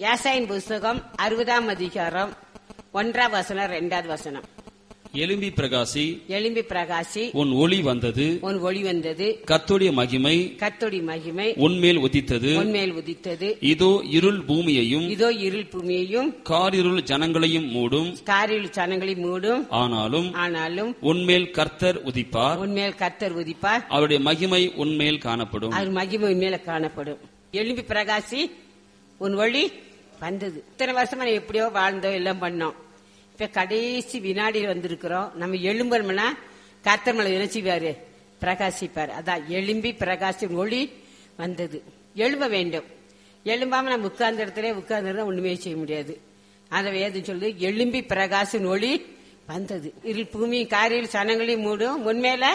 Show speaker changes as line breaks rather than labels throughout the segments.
யாசாயின் புஸ்தகம் அறுபதாம் அதிகாரம் ஒன்றாம் வசனம் ரெண்டாவது வசனம்
எலும்பி பிரகாசி
எலும்பி பிரகாசி
உன் ஒளி வந்தது
உன் ஒளி வந்தது
கர்த்தருடைய மகிமை
கத்தோடி மகிமை
உன்மேல் உதித்தது
உன்மேல் உதித்தது
இதோ இருள் பூமியையும்
இதோ இருள் பூமியையும்
காரிருள் ஜனங்களையும் மூடும்
காரில் சனங்களை மூடும்
ஆனாலும்
ஆனாலும்
உன்மேல் கர்த்தர் உதிப்பார்
உன்மேல் கத்தர் உதிப்பார்
அவருடைய மகிமை உன்மேல் காணப்படும்
அது மகிமை உன்மேல காணப்படும் எழும்பி பிரகாசி உன் ஒளி வந்தது இத்தனை வருஷமா நம்ம எப்படியோ வாழ்ந்தோம் எல்லாம் பண்ணோம் இப்ப கடைசி வினாடியில் வந்திருக்கிறோம் நம்ம எழும்பணும்னா கர்த்தர் மேல நினைச்சுவாரு பிரகாசிப்பார் அதான் எழும்பி பிரகாசி ஒளி வந்தது எழும்ப வேண்டும் எழும்பாம நம்ம உட்கார்ந்த இடத்துல உட்கார்ந்து ஒண்ணுமே செய்ய முடியாது அந்த வேதம் சொல்லுது எழும்பி பிரகாசின் ஒளி வந்தது இருள் பூமி காரில் சனங்களையும் மூடும் உண்மையில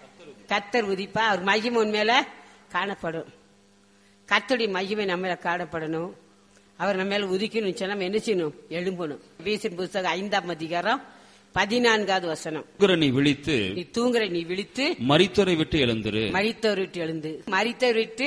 கத்தர் உதிப்பா அவர் மகிமை உண்மையில காணப்படும் கத்தருடைய மகிமை நம்ம மேல காணப்படணும் அவர் நம்ம மேல உதிக்கணும் சொன்னா நம்ம என்ன செய்யணும் எழும்பணும் வீசின் புஸ்தகம் ஐந்தாம் அதிகாரம் பதினான்காவது வசனம்
உக்கிரனை விழித்து
நீ தூங்குற நீ விழித்து
மரித்தோரை விட்டு எழுந்திரு
மரித்தவர் விட்டு எழுந்து மரித்தவர் விட்டு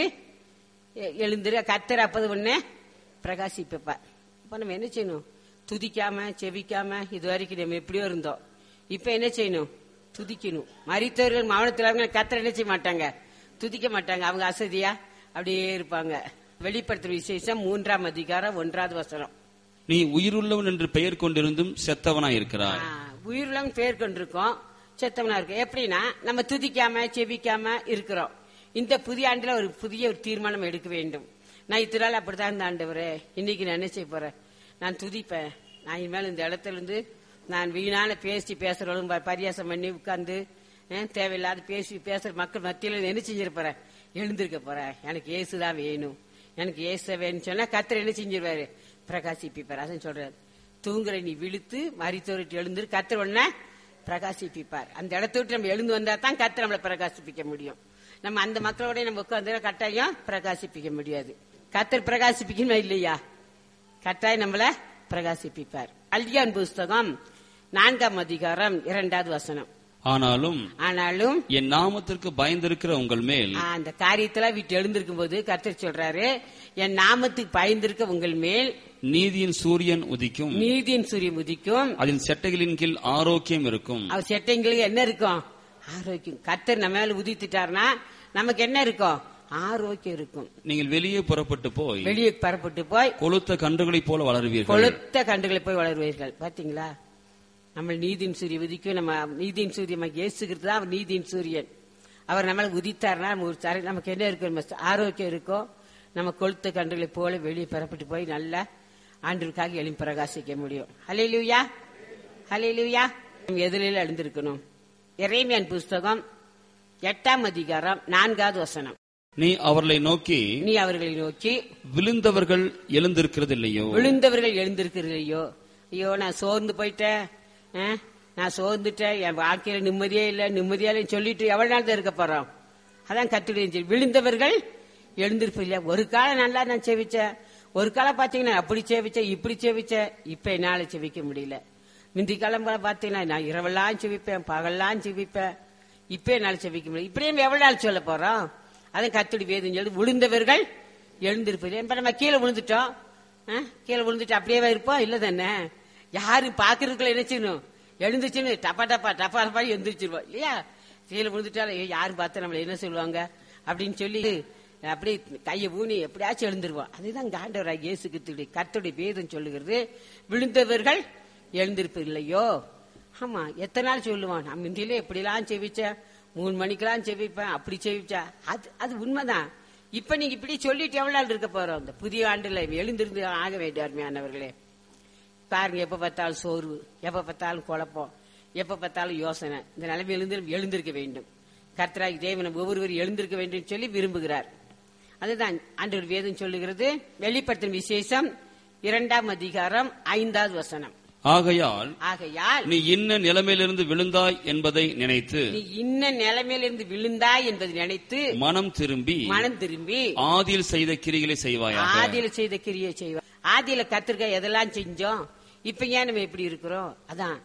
எ- எழுந்துரு கத்தர் அப்பது ஒண்ணு பிரகாசிப்பார் அப்ப நம்ம என்ன செய்யணும் துதிக்காம செவிக்காம இது வரைக்கும் நம்ம எப்படியோ இருந்தோம் இப்ப என்ன செய்யணும் துதிக்கணும் மரித்தவர்கள் மௌனத்தில் கத்தர் என்ன செய்ய மாட்டாங்க துதிக்க மாட்டாங்க அவங்க அசதியா அப்படியே இருப்பாங்க வெளிப்படுத்துற விசேஷம் மூன்றாம் அதிகாரம் ஒன்றாவது வசனம்
நீ உயிருள்ளவன் என்று பெயர் கொண்டிருந்தும் செத்தவனாய் இருக்கிறாய்
ஆ, உயிரிழம் பேர் கொண்டிருக்கோம் செத்தவனா இருக்கு எப்படின்னா நம்ம துதிக்காம செபிக்காம இருக்கிறோம் இந்த புதிய ஆண்டுல ஒரு புதிய ஒரு தீர்மானம் எடுக்க வேண்டும் நான் இத்தனை நாள் அப்படித்தான் இருந்த ஆண்டவரே இன்னைக்கு நான் என்ன செய்ய போறேன் நான் துதிப்பேன் நான் இனிமேல் இந்த இடத்துல இருந்து நான் வீணான பேசி பேசுறவளும் ப- பரியாசம் பண்ணி உட்கார்ந்து அஹ், தேவையில்லாத பேசி பேசுற மக்கள் மத்தியில என்ன செஞ்சிட போறேன் எழுந்திருக்க போறேன் எனக்கு இயேசுதான் வேணும் எனக்கு இயேசு வேணும்னு சொன்னா கத்தர் என்ன செஞ்சிருவாரு பிரகாசிப்பிப்பார் அதான் சொல்றாரு தூங்குற நீ விழுத்து மறித்தோரிட்டு எழுந்துரு கத்தர் உடனே பிரகாசிப்பிப்பார் அந்த இடத்த விட்டு நம்ம எழுந்து வந்தா தான் கத்தர் நம்மளை பிரகாசிப்பிக்க முடியும் நம்ம அந்த மக்களோட நம்ம உட்காந்து கட்டாயம் பிரகாசிப்பிக்க முடியாது கத்தர் பிரகாசிப்பிக்கணும் இல்லையா கட்டாயம் நம்மள பிரகாசிப்பிப்பார் அல்கியான் புஸ்தகம் நான்காம் அதிகாரம் இரண்டாவது வசனம்
ஆனாலும்
ஆனாலும்
என் நாமத்திற்கு பயந்திருக்கிற உங்கள் மேல்
ஆ, அந்த காரியத்துல விட்டு எழுந்திருக்கும் போது கர்த்தர் சொல்றாரு என் நாமத்துக்கு பயந்திருக்க உங்கள் மேல்
நீதியின் சூரியன் உதிக்கும்
நீதியின் சூரியன் உதிக்கும்
அதன் செட்டைகளின் கீழ் ஆரோக்கியம் இருக்கும்
அவர் செட்டைங்களுக்கு என்ன இருக்கும் ஆரோக்கியம் கர்த்தர் நம்ம மேல உதித்துட்டாருன்னா நமக்கு என்ன இருக்கும் ஆரோக்கியம் இருக்கும்
நீங்கள் வெளியே புறப்பட்டு போய்
வெளியே பரப்பட்டு போய்
கொளுத்த கன்றுகளைப் போல வளருவீர்கள்
கொளுத்த கண்டுகளை போய் வளருவீர்கள் பாத்தீங்களா நம்ம நீதியின் சூரியன் உதிக்கும் நம்ம நீதியின் சூரியன் இயேசுகிறது தான் அவர் நீதியின் சூரியன் அவர் நம்மள உதித்தாருன்னா நம்ம ஒரு சரி- நமக்கு என்ன இருக்கும் நம்ம ஆரோக்கியம் இருக்கும் நம்ம கொளுத்த கண்டுகளை போல வெளியே பெறப்பட்டு போய் நல்லா ஆண்டிற்காக எழும்பி பிரகாசிக்க முடியும் ஹalleluya ஹalleluya நம்ம எதிரில் எழுந்திருக்கணும் எரேமியான் புஸ்தகம் எட்டாம் அதிகாரம் நான்காவது வசனம்
நீ அவர்களை நோக்கி
நீ அவர்களை நோக்கி
விழுந்தவர்கள் எழுந்திருக்கிறதில்லையோ
விழுந்தவர்கள் எழுந்திருக்கிறதையோ ஐயோ நான் சோர்ந்து போயிட்டேன் ஆ? நான் சோர்ந்துட்டேன் என் வாழ்க்கையில நிம்மதியே இல்ல நிம்மதியா இல்லைன்னு சொல்லிட்டு எவ்வளவு நாள் தான் இருக்க போறோம் அதான் கத்துடைய விழுந்தவர்கள் எழுந்திருப்பில்ல ஒரு காலம் நல்லா நான் செவிச்சேன் ஒரு காலம் பாத்தீங்கன்னா அப்படி செவிச்சேன் இப்படி செவிச்சேன் இப்ப என்னால செவிக்க முடியல முந்தி காலம் போல பாத்தீங்கன்னா நான் இரவெல்லாம் செவிப்பேன் பகல்லாம் செவிப்பேன் இப்ப என்னால செவிக்க முடியல இப்படியே எவ்வளவு நாள் சொல்ல போறோம் அதான் கத்துடி வேதம் சொல்லி விழுந்தவர்கள் எழுந்திருப்பது இப்ப நம்ம கீழே விழுந்துட்டோம் ஆ? கீழே விழுந்துட்டு அப்படியே இருப்போம் இல்ல தானே யாரு பாக்குறதுக்குள்ள என்ன செய்யணும் எழுந்துச்சுன்னு டப்பா டப்பா டப்பா டப்பா எழுந்திரிச்சிருவோம் இல்லையா கீழே விழுந்துட்டாலும் ஐயோ, யாரு பார்த்தா நம்மள என்ன சொல்லுவாங்க அப்படின்னு சொல்லி அப்படியே கையை ஊனி எப்படியாச்சும் எழுந்திருவோம் அதுதான் காண்டவராக இயேசு கிறிஸ்துடைய கர்த்தருடைய வேதம் சொல்லுகிறது விழுந்தவர்கள் எழுந்திருப்பது இல்லையோ ஆமா எத்தனை நாள் சொல்லுவான் நான் முந்தியில எப்படிலாம் செவிச்சேன் மூணு மணிக்கெல்லாம் செவிப்பேன் அப்படி செவிச்சா அது அது உண்மைதான் இப்ப நீங்க இப்படி சொல்லிட்டு எவ்வளவு நாள் இருக்க போறோம் இந்த புதிய ஆண்டுல எழுந்திருந்து ஆக வேண்டிய அருமையானவர்களே பாருங்க எப்ப பார்த்தாலும் சோர்வு எப்ப பார்த்தாலும் குழப்பம் எப்ப பார்த்தாலும் யோசனை இந்த நிலைமை எழுந்து எழுந்திருக்க வேண்டும் கர்த்தராகி தேவன் ஒவ்வொருவரும் எழுந்திருக்க வேண்டும் சொல்லி விரும்புகிறார் அதுதான் ஆண்டவர் வேதம் சொல்லுகிறது வெளிப்படுத்தும் விசேஷம் இரண்டாம் அதிகாரம் ஐந்தாவது வசனம்
ஆகையால்
ஆகையால்
நீ இன்ன நிலைமையிலிருந்து விழுந்தாய் என்பதை நினைத்து
நீ இன்ன நிலைமையிலிருந்து விழுந்தாய் என்பதை நினைத்து
மனம் திரும்பி
மனம் திரும்பி
ஆதியில் செய்த கிரிகளை செய்வாயாக
ஆதியில செய்த கிரியை செய்வோம் ஆதியில கத்திருக்க எதெல்லாம் செஞ்சோம் இப்ப ஏன் நம்ம எப்படி இருக்கிறோம் அதான்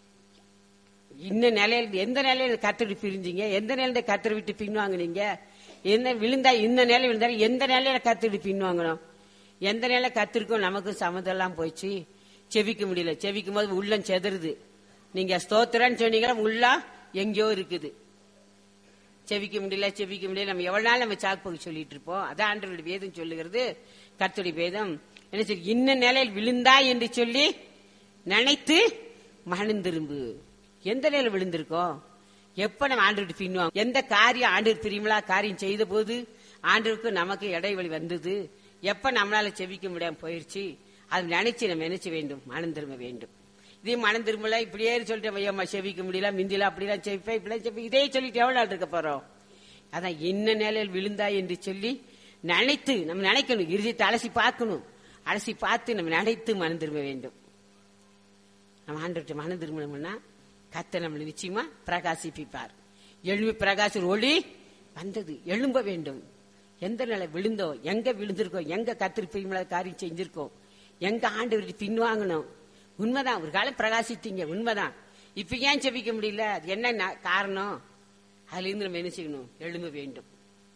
இன்ன நிலையில எந்த நிலையில கத்தரி பிரிஞ்சீங்க எந்த நிலையில கத்தரை விட்டு பின்வாங்குனீங்க என்ன விழுந்தா இந்த நிலை விழுந்தா எந்த நிலையில கத்தரி பின்வாங்கணும் எந்த நேரம் கத்திருக்கோம் நமக்கு சம்மதெல்லாம் போச்சு செவிக்க முடியல செவிக்கும் போது உள்ளம் செதறுது நீங்க ஸ்தோத்திரன்னு சொன்னீங்கன்னா உள்ளம் எங்கேயோ இருக்குது செவிக்க முடியல செவிக்க முடியல நம்ம எவ்வளவு நாள் நம்ம சாக்கு சொல்லிட்டு இருப்போம் அதான் ஆண்டவருடைய வேதம் சொல்லுகிறது கர்த்தருடைய வேதம் என்ன சொல்லி இன்ன நிலையில் விழுந்தா என்று சொல்லி நினைத்து மனம் திரும்பு எந்த நிலையில விழுந்திருக்கோம் எப்ப நம்ம ஆண்டு பின்னுவோம் எந்த காரியம் ஆண்டு பிரியுங்களா காரியம் செய்த போது ஆண்டுக்கு நமக்கு இடைவெளி வந்தது எப்ப நம்மளால செவிக்க முடியாம போயிருச்சு அது நினைச்சு நம்ம நினைச்ச வேண்டும் மனம் திரும்ப வேண்டும் இதே மனம் திரும்பல இப்படியே சொல்லிட்டு ஐயம்மா செவிக்க முடியல மிந்தில அப்படிலாம் செவிப்பேன் இப்படிலாம் செவி இதே சொல்லிட்டு எவ்வளவு நாள் இருக்க போறோம் அதான் என்ன நிலையில் விழுந்தா என்று சொல்லி நினைத்து நம்ம நினைக்கணும் இறுதியத்தை அலசி பார்க்கணும் அலசி பார்த்து நம்ம நினைத்து மனம் திரும்ப வேண்டும் நம்ம ஆண்டு மனம் திரும்பணும்னா கத்த நம்மளை நிச்சயமா பிரகாசிப்பிப்பார் எழும்பி பிரகாச ஒளி வந்தது எழும்ப வேண்டும் எந்த நிலை விழுந்தோம் எங்க விழுந்திருக்கோம் எங்க கத்திருப்பீங்களா காரியம் செஞ்சிருக்கோம் எங்க ஆண்டு பின்வாங்கணும் உண்மைதான் ஒரு காலம் பிரகாசித்தீங்க உண்மைதான் இப்ப ஏன் செபிக்க முடியல அது என்ன நா- காரணம் அதுல இருந்து நம்ம என்ன செய்யணும் எழும்ப வேண்டும்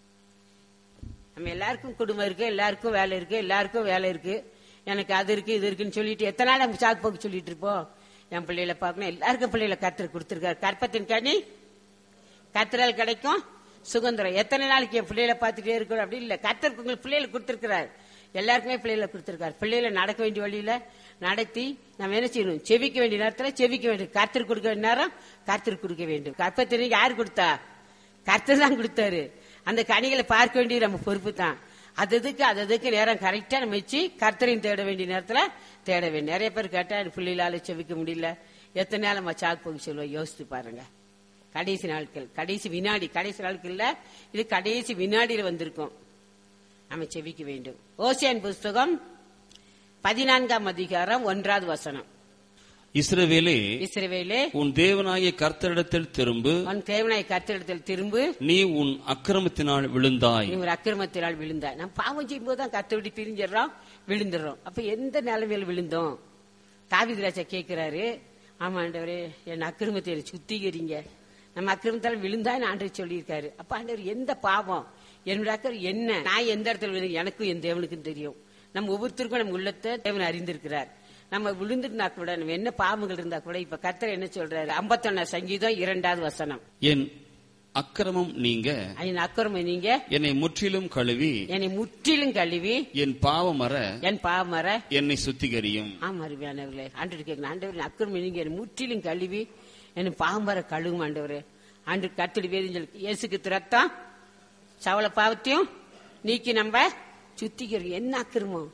நம்ம எல்லாருக்கும் குடும்பம் இருக்கு எல்லாருக்கும் வேலை இருக்கு எல்லாருக்கும் வேலை இருக்கு எனக்கு அது இருக்கு இது இருக்குன்னு சொல்லிட்டு எத்தனை நாள் நம்ம சாக்கு போக்கு சொல்லிட்டு இருப்போம் என் பிள்ளைகளை பார்க்கணும் எல்லாருக்கும் பிள்ளைகளை கத்தர் கொடுத்திருக்காரு கற்பத்தின் கனி கத்தரால் கிடைக்கும் சுதந்திரம் எத்தனை நாளைக்கு என் பிள்ளைகளை பார்த்துட்டே இருக்கணும் அப்படி இல்ல கத்தருக்கு உங்களுக்கு பிள்ளைகளை கொடுத்திருக்கிறார் எல்லாருக்குமே பிள்ளைகளை கொடுத்திருக்காரு பிள்ளைகளை நடக்க வேண்டிய வழியில நடத்தி நம்ம என்ன செய்யணும் செவிக்க வேண்டிய நேரத்துல செவிக்க வேண்டும் கர்த்தர் கொடுக்க வேண்டிய நேரம் கர்த்தர் கொடுக்க வேண்டும் கற்பத்திற்கு யார் கொடுத்தா கர்த்தர் தான் கொடுத்தாரு அந்த கனிகளை பார்க்க வேண்டியது நம்ம பொறுப்பு தான் அது அதுக்கு அது அதுக்கு நேரம் கரெக்டா நம்ம வச்சு கர்த்தரையும் தேட வேண்டிய நேரத்துல தேட வேண்டும் நிறைய பேர் கேட்டா எனக்கு பிள்ளைகளால செவிக்க முடியல எத்தனை நாள் நம்ம சாக்கு போக சொல்லுவோம் யோசித்து பாருங்க கடைசி நாட்கள் கடைசி வினாடி கடைசி நாட்கள்ல இது கடைசி வினாடியில வந்திருக்கும் நம்ம செவிக்க வேண்டும் ஓசியான் புஸ்தகம் பதினான்காம் அதிகாரம் ஒன்றாவது வசனம்
இஸ்ரவேலே
இஸ்ரவேலே
உன் தேவனாகிய கர்த்தரிடத்தில் திரும்பு
உன் தேவனாய் கர்த்தரிடத்தில் திரும்பு
நீ உன் அக்கிரமத்தினால் விழுந்தாய்
நீ ஒரு அக்கிரமத்தினால் விழுந்த நம்ம பாவம் செய்யும்போது தான் கத்தை விட்டு பிரிஞ்சிடறோம் விழுந்துடுறோம் அப்ப எந்த நிலைமையில விழுந்தோம் தாவித ராஜா கேட்கிறாரு ஆமா ஆண்டவரே என் அக்கிரமத்தை என்னை சுத்திகரிங்க நம்ம அக்கிரமத்தால் விழுந்தான்னு ஆண்டவர் சொல்லியிருக்காரு அப்ப ஆண்டவர் எந்த பாவம் என்னோட அக்கறை என்ன நான் எந்த இடத்துல விழுந்து எனக்கும் என் தேவனுக்கும் தெரியும் நம்ம ஒவ்வொருத்தருக்கும் நம்ம உள்ளத்தை தேவன் அறிந்திருக்கிறார் நம்ம விழுந்துட்டுனா கூட நம்ம என்ன பாவங்கள் இருந்தா கூட இப்ப கர்த்தர் என்ன சொல்றாரு ஐம்பத்தொன்னா சங்கீதம் இரண்டாவது வசனம்
என் அக்கிரமம் நீங்க
என் அக்கிரமம் நீங்க
என்னை முற்றிலும் கழுவி
என்னை முற்றிலும் கழுவி
என் பாவமர
என் பாவமர
என்னை சுத்திகரியும்
ஆமா அருமையானவர்களே ஆண்டு கேட்கணும் ஆண்டவர் அக்கிரமம் நீங்க என்னை முற்றிலும் கழுவி என்னை பாவமர கழுவும் ஆண்டவரே ஆண்டு கத்தடி வேதம் சொல்லி இயேசுக்கு ரத்தம் சவள பாவத்தையும் நீக்கி நம்ம சுத்திக்கிறோம் என்ன அக்கிரமம்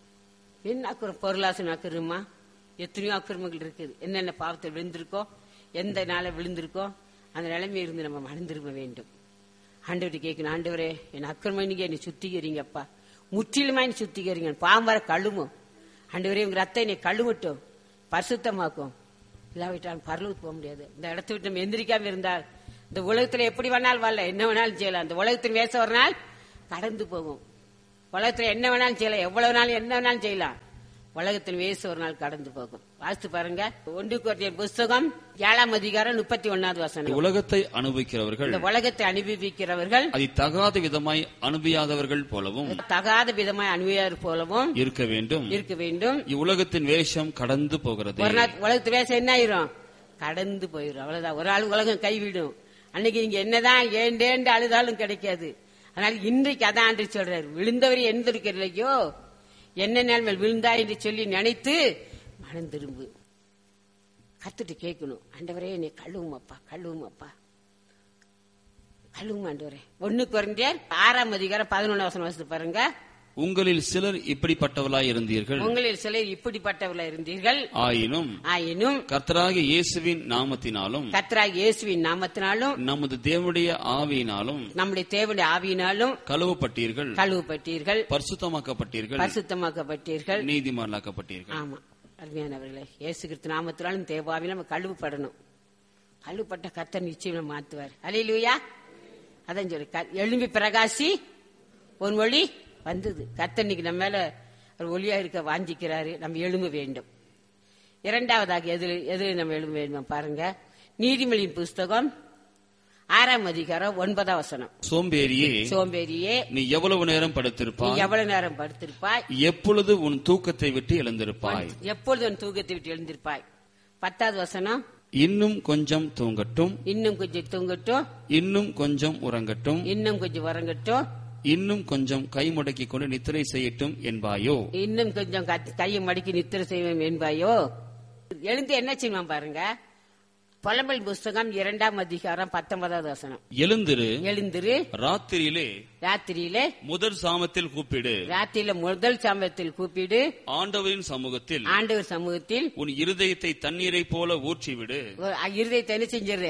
என்ன அக்கிரம் பொருளாசன அக்கிரமா எத்தனையோ அக்கிரமங்கள் இருக்குது என்னென்ன பாவத்தை விழுந்திருக்கோ எந்த நாள விழுந்திருக்கோ அந்த நிலைமை இருந்து நம்ம மறந்திருக்க வேண்டும் ஆண்டவர்கிட்ட கேட்கணும் ஆண்டவரே என் அக்கிரமம் நீங்க என்னை சுத்திக்கிறீங்கப்பா முற்றிலுமா என்னை சுத்திக்கிறீங்க பாவம் வர கழுவும் ஆண்டவரே உங்க ரத்தம் என்னை கழுவட்டும் பரிசுத்தமாக்கும் இல்லாவிட்டால் பரலுக்கு போக முடியாது இந்த இடத்த விட்டு நம்ம எந்திரிக்காம இருந்தால் இந்த உலகத்துல எப்படி வேணாலும் வரல என்ன வேணாலும் செய்யலாம் இந்த உலகத்தின் வேச ஒரு நாள் கடந்து போகும் உலகத்துல என்ன வேணாலும் செய்யலாம் எவ்வளவு நாள் என்ன வேணாலும் செய்யலாம் உலகத்தின் வேச ஒரு நாள் கடந்து போகும் வாசித்து பாருங்க ஒன்று கோட்டிய புஸ்தகம் ஏழாம் அதிகாரம் முப்பத்தி ஒன்னாவது வசனம்
உலகத்தை அனுபவிக்கிறவர்கள்
இந்த உலகத்தை அனுபவிக்கிறவர்கள்
அதை தகாத விதமாய் அனுபவியாதவர்கள் போலவும்
தகாத விதமாய் அனுபவியார் போலவும்
இருக்க வேண்டும்
இருக்க வேண்டும்
இவ்வுலகத்தின் வேஷம் கடந்து போகிறது
ஒரு நாள் உலகத்து வேஷம் என்ன ஆயிரும் கடந்து போயிரும் அவ்வளவுதான் ஒரு ஆள் உலகம் கைவிடும் அன்னைக்கு நீங்க என்னதான் ஏண்டேண்டு அழுதாலும் கிடைக்காது அதனால இன்றைக்கு அதான் ஆண்டு சொல்றாரு விழுந்தவர் எழுந்திருக்கிறலையோ என்ன நிலைமையில் விழுந்தா என்று சொல்லி நினைத்து மனம் திரும்பு கத்துட்டு கேட்கணும் ஆண்டவரே என்னை கழுவும் அப்பா கழுவும் அப்பா கழுவும் ஆண்டவரே ஒண்ணு குறைஞ்சர் ஆறாம் அதிகாரம் பதினொன்னு வசனம் வசதி பாருங்க
உங்களில் சிலர் இப்படிப்பட்டவளாய் இருந்தீர்கள்
உங்களில் சிலர் இப்படிப்பட்டவர்களா இருந்தீர்கள்
ஆயினும்
ஆயினும்
கர்த்தராகிய இயேசுவின் நாமத்தினாலும்
கத்ராக் இயேசுவின் நாமத்தினாலும்
நமது தேவனுடைய ஆவியினாலும்
நம்முடைய தேவனுடைய ஆவியினாலும்
கழுவப்பட்டீர்கள்
கழுவப்பட்டீர்கள்
பரிசுத்தமாக்கப்பட்டீர்கள்
பரிசுத்தமாக்கப்பட்டீர்கள்
நீதிமான்களாக்கப்பட்டீர்கள்
ஆமா அருமையானவர்களே இயேசு கிறிஸ்து நாமத்தினாலும் தேவாவிலும் நம்ம கழுவப்படணும் கழுவப்பட்ட கர்த்தர் நிச்சயம் நம்ம மாத்துவார் அலையிலுயா அதான் சொல்லி க- எழும்பி பிரகாசி ஒரு ஒளி வந்தது கர்த்தர் இன்னைக்கு நம்ம மேல ஒரு ஒளியா இருக்க வாஞ்சிக்கிறாரு நம்ம எழும்ப வேண்டும் இரண்டாவதாக எதில் எதில் நம்ம எழும்ப வேண்டும் பாருங்க நீதிமொழியின் புஸ்தகம் ஆறாம் அதிகாரம் ஒன்பதாம் வசனம்
சோம்பேறியே
சோம்பேறியே
நீ எவ்வளவு நேரம்
நீ
படுத்திருப்பாய்
எவ்வளவு நேரம் படுத்திருப்பாய்
எப்பொழுது உன் தூக்கத்தை விட்டு எழுந்திருப்பாய்
எப்பொழுது உன் தூக்கத்தை விட்டு எழுந்திருப்பாய் பத்தாவது வசனம்
இன்னும் கொஞ்சம் தூங்கட்டும்
இன்னும் கொஞ்சம் தூங்கட்டும்
இன்னும் கொஞ்சம் உறங்கட்டும்
இன்னும் கொஞ்சம் வரங்கட்டும்
இன்னும் கொஞ்சம் கை முடக்கிக் கொண்டு நித்திரை செய்யட்டும் என்பாயோ
இன்னும் கொஞ்சம் கத்- கையை மடக்கி நித்திர செய்வோம் என்பாயோ எழுந்து என்ன செய்வான் பாருங்க புலம்பல் புஸ்தகம் இரண்டாம் அதிகாரம் பத்தொன்பதாவது வசனம்
எழுந்திரு
எழுந்திரு
ராத்திரியிலே
ராத்திரியிலே
முதல் சாமத்தில் கூப்பிடு
ராத்திரியில முதல் சாமத்தில் கூப்பிடு
ஆண்டவரின் சமூகத்தில்
ஆண்டவர் சமூகத்தில்
உன் இருதயத்தை தண்ணீரை போல ஊற்றிவிடு
ஒரு இருதயத்தை என்ன செஞ்சிரு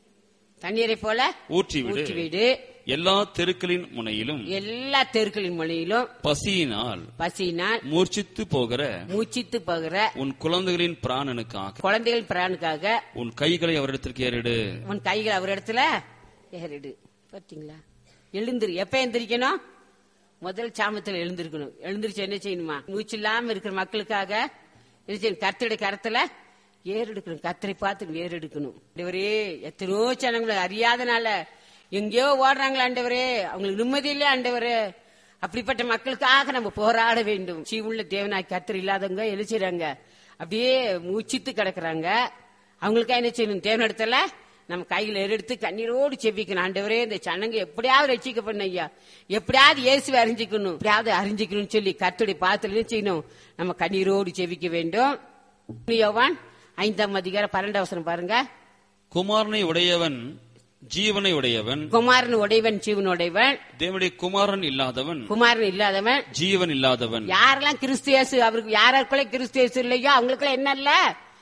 தண்ணீரை போல
ஊற்றிவிடு
ஊற்றிவிடு
எல்லா தெருக்களின் முனையிலும்
எல்லா தெருக்களின் மொழியிலும்
பசியினால்
பசியினால்
மூர்ச்சித்து போகிற
மூச்சித்து போகிற
உன் குழந்தைகளின் பிராணனுக்காக
குழந்தைகள் பிராணுக்காக
உன் கைகளை அவரிடத்திற்கு ஏறிடு
உன் கைகள் அவர் இடத்துல ஏறிடு பாத்தீங்களா எழுந்திரு எப்ப எந்திரிக்கணும் முதல் சாமத்தில் எழுந்திருக்கணும் எழுந்திருச்சு என்ன செய்யணுமா மூச்சு இல்லாம இருக்கிற மக்களுக்காக என்ன செய்யணும் கர்த்தருடைய கரத்துல ஏறெடுக்கணும் கத்தரை பார்த்து ஏறெடுக்கணும் ஆண்டவரே எத்தனையோ ஜனங்களை அறியாதனால எங்கேயோ ஓடுறாங்களா ஆண்டவரே அவங்களுக்கு நிம்மதி இல்லையா ஆண்டவரே அப்படிப்பட்ட மக்களுக்காக நம்ம போராட வேண்டும் சீவுள்ள தேவனாய் கத்தர் இல்லாதவங்க என்ன செய்றாங்க அப்படியே மூச்சித்து கிடக்குறாங்க அவங்களுக்கா என்ன செய்யணும் தேவனிடத்துல நம்ம கையில எடுத்து கண்ணீரோடு செவிக்கணும் ஆண்டவரே இந்த சனங்க எப்படியாவது ரட்சிக்கப்படணும் ஐயா எப்படியாவது இயேசுவை அறிஞ்சிக்கணும் எப்படியாவது அறிஞ்சிக்கணும்னு சொல்லி கர்த்தருடைய பாத்துல என்ன செய்யணும் நம்ம கண்ணீரோடு செவிக்க வேண்டும் யோவான் ஐந்தாம் அதிகாரம் பன்னெண்டாம் வசனம் பாருங்க
குமாரனை உடையவன் ஜீவனை உடையவன்
குமாரன் உடையவன் ஜீவன் உடையவன்
தேவனுடைய குமாரன் இல்லாதவன்
குமாரன் இல்லாதவன்
ஜீவன் இல்லாதவன்
யாரெல்லாம் கிறிஸ்தியேசு அவருக்கு யாருக்குள்ள கிறிஸ்தியேசு இல்லையோ அவங்களுக்குள்ள என்ன இல்ல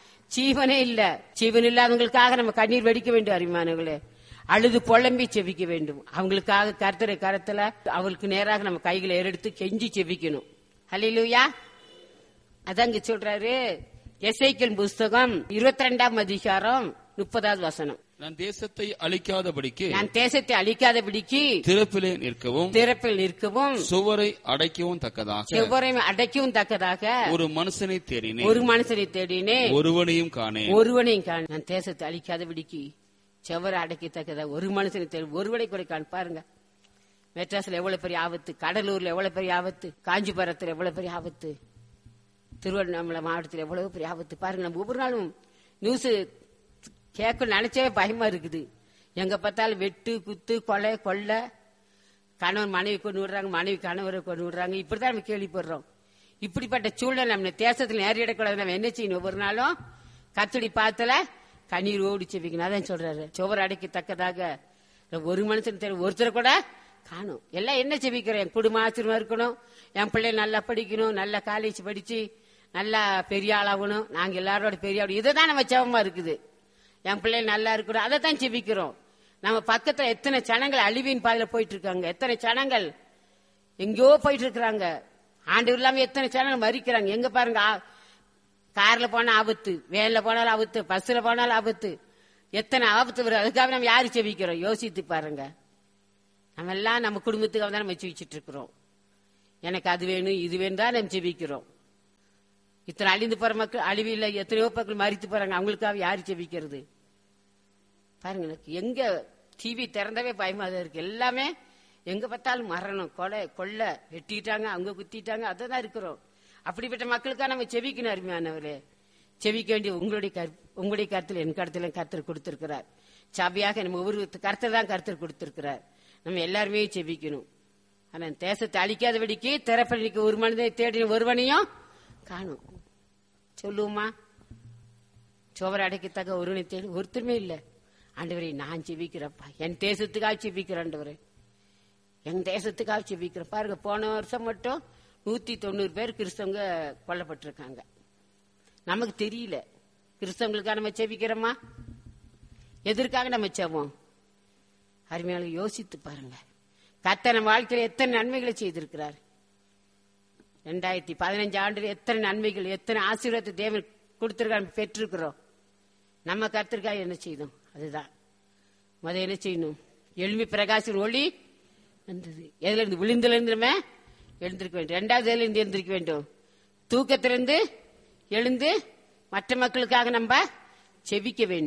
ஜீவனே இல்ல ஜீவன் இல்லாதவங்களுக்காக நம்ம கண்ணீர் வெடிக்க வேண்டும் அறிமானங்களே அழுது புலம்பி செவிக்க வேண்டும் அவங்களுக்காக கர்த்தரை கரத்துல அவங்களுக்கு நேராக நம்ம கைகளை ஏறெடுத்து கெஞ்சி செவிக்கணும் ஹalleluya அதான் இங்க சொல்றாரு எசைக்கல் புஸ்தகம் இருபத்தி ரெண்டாம் அதிகாரம் முப்பதாவது வசனம்
நான் தேசத்தை அழிக்காதபடிக்கு
நான் தேசத்தை அழிக்காதபடிக்கு
திறப்பிலே நிற்கவும்
திறப்பில் நிற்கவும்
சுவரை அடைக்கவும் தக்கதாக
செவ்வரையும் அடைக்கவும் தக்கதாக
ஒரு மனுஷனை தேடினேன்
ஒரு மனுஷனை தேடினேன்
ஒருவனையும் காணேன்
ஒருவனையும் காண நான் தேசத்தை அழிக்காதபடிக்கு செவரை அடைக்கத்தக்கதா ஒரு மனுஷனை தேடி ஒருவனை கூட காண் பாருங்க மெட்ராஸ்ல எவ்வளவு பெரிய ஆபத்து கடலூர்ல எவ்வளவு பெரிய ஆபத்து காஞ்சிபுரத்துல எவ்வளவு பெரிய ஆபத்து திருவண்ணாமலை மாவட்டத்தில் எவ்வளவு பெரிய ஆபத்து பாருங்க நம்ம ஒவ்வொரு நாளும் நியூஸ் கேட்க நினைச்சவே பயமா இருக்குது எங்க பார்த்தாலும் வெட்டு குத்து கொலை கொள்ளை கணவன் மனைவி கொண்டு விடுறாங்க மனைவி கணவரை கொண்டு விடுறாங்க இப்படிதான் நம்ம கேள்விப்படுறோம் இப்படிப்பட்ட சூழ்நிலை நம்ம தேசத்துல நேரிடக்கூடாது நம்ம என்ன செய்யணும் ஒவ்வொரு நாளும் கத்துடி பாத்துல கண்ணீர் ஓடி செவிக்கணும் அதான் சொல்றாரு சுவர் அடைக்கத்தக்கதாக ஒரு மனுஷன் தெரியும் ஒருத்தர் கூட காணும் எல்லாம் என்ன செவிக்கிறோம் என் குடும்ப ஆச்சரியமா இருக்கணும் என் பிள்ளை நல்லா படிக்கணும் நல்லா காலேஜ் படிச்சு நல்லா பெரிய ஆளாகணும் நாங்க எல்லாரோட பெரிய ஆள் இதுதான் நம்ம செவமா இருக்குது என் பிள்ளை நல்லா இருக்கணும் அதை தான் செபிக்கிறோம் நம்ம பக்கத்துல எத்தனை சனங்கள் அழிவின் பாதையில போயிட்டு இருக்காங்க எத்தனை சனங்கள் எங்கேயோ போயிட்டு இருக்கிறாங்க ஆண்டு இல்லாம எத்தனை சேனல் மறிக்கிறாங்க எங்க பாருங்க ஆ- கார்ல போனா ஆபத்து வேன்ல போனாலும் ஆபத்து பஸ்ல போனாலும் ஆபத்து எத்தனை ஆபத்து வரும் அதுக்காக நம்ம யாரு செவிக்கிறோம் யோசித்து பாருங்க நம்ம எல்லாம் நம்ம குடும்பத்துக்காக தான் நம்ம செவிச்சிட்டு இருக்கிறோம் எனக்கு அது வேணும் இது வேணும் தான் நம்ம செவிக்கிறோம் இத்தனை அழிந்து போற மக்கள் அழிவில்லை எத்தனையோ மக்கள் மறித்து போறாங்க அவங்களுக்காக யாரு செவிக்கிறது பாருங்க எனக்கு எங்க டிவி திறந்தவே பயமா தான் இருக்கு எல்லாமே எங்க பார்த்தாலும் மரணம் கொலை கொள்ளை வெட்டிட்டாங்க அவங்க குத்திட்டாங்க அதை தான் இருக்கிறோம் அப்படிப்பட்ட மக்களுக்காக நம்ம செவிக்கணும் அருமையானவரே செவிக்க வேண்டிய உங்களுடைய கரு- உங்களுடைய கருத்தில் என் கருத்துல கருத்தர் கொடுத்திருக்கிறார் சபையாக நம்ம ஒவ்வொரு கருத்தில் தான் கருத்தர் கொடுத்திருக்கிறார் நம்ம எல்லாருமே செவிக்கணும் ஆனா தேசத்தை அழிக்காதபடிக்கு திறப்பள்ளிக்கு ஒரு மனிதனை தேடின ஒருவனையும் காணும் சொல்லுவோமா சோவரை அடைக்கத்தக்க ஒருவனை தேடி ஒருத்தருமே இல்ல ஆண்டவரே நான் செபிக்கிறப்பா என் தேசத்துக்காக செபிக்கிறேன் ஆண்டவரே என் தேசத்துக்காக செபிக்கிறேன் பாருங்க போன வருஷம் மட்டும் நூத்தி தொண்ணூறு பேர் கிறிஸ்தவங்க கொல்லப்பட்டிருக்காங்க நமக்கு தெரியல கிறிஸ்தவங்களுக்காக நம்ம செபிக்கிறோமா எதற்காக நம்ம செவோம் அருமையால யோசித்து பாருங்க கத்தனை வாழ்க்கையில எத்தனை நன்மைகளை செய்திருக்கிறார் ரெண்டாயிரத்தி பதினஞ்சு ஆண்டுல எத்தனை நன்மைகள் எத்தனை ஆசீர்வாதத்தை தேவன் கொடுத்திருக்காரு பெற்றிருக்கிறோம் நம்ம கத்திற்காக என்ன செய்தோம் அதுதான் முத என்ன செய்யணும் எழுமி பிரகாசின் ஒளி வந்தது எதுல இருந்து விழுந்துல இருந்துமே எழுந்திருக்க வேண்டும் ரெண்டாவது எதுல இருந்து எழுந்திருக்க வேண்டும் தூக்கத்திலிருந்து எழுந்து மற்ற மக்களுக்காக நம்ம செபிக்க வேண்டும்